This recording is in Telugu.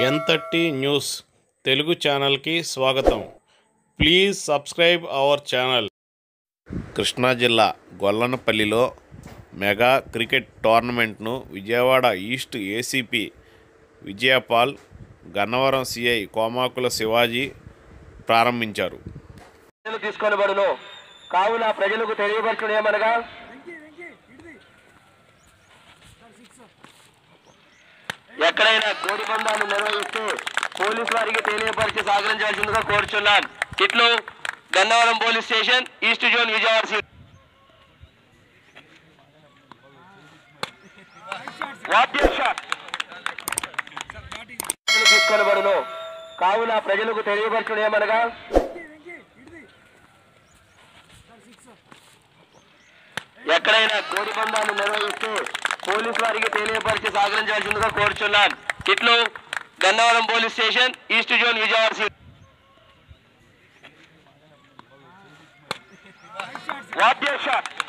ఎన్థర్టీ న్యూస్ తెలుగు ఛానల్కి స్వాగతం please subscribe our channel Krishna జిల్లా గొల్లనపల్లిలో మెగా క్రికెట్ టోర్నమెంట్ను Vijayawada east ACP Vijayapal Gannavaram CI Komakula Shivaji ప్రారంభించారు చర్యలు తీసుకొనబడును కావున ప్రజలకు తెలియపరచడం ఏమనగా ఎక్కడైనా కోడి పందాలు నిర్వహిస్తే పోలీస్ వారికి తెలియపరిచి సహకరించవలసిందిగా కోరుచున్నాను ఇట్లు Gannavaram police station east zone Vijayawada సి- వాద్య షాట్. చర్యలు తీసుకొనబడును కావున ప్రజలకు తెలియపరచడం ఏమనగా ఎక్కడైనా కోడి పందాలు నిర్వహిస్తే పోలీస్ వారికి తెలియపరిచి సహకరించవలసిందిగా కోరుచున్నాను ఇట్లు Gannavaram police station east zone Vijayawada సి- వాద్య షాట్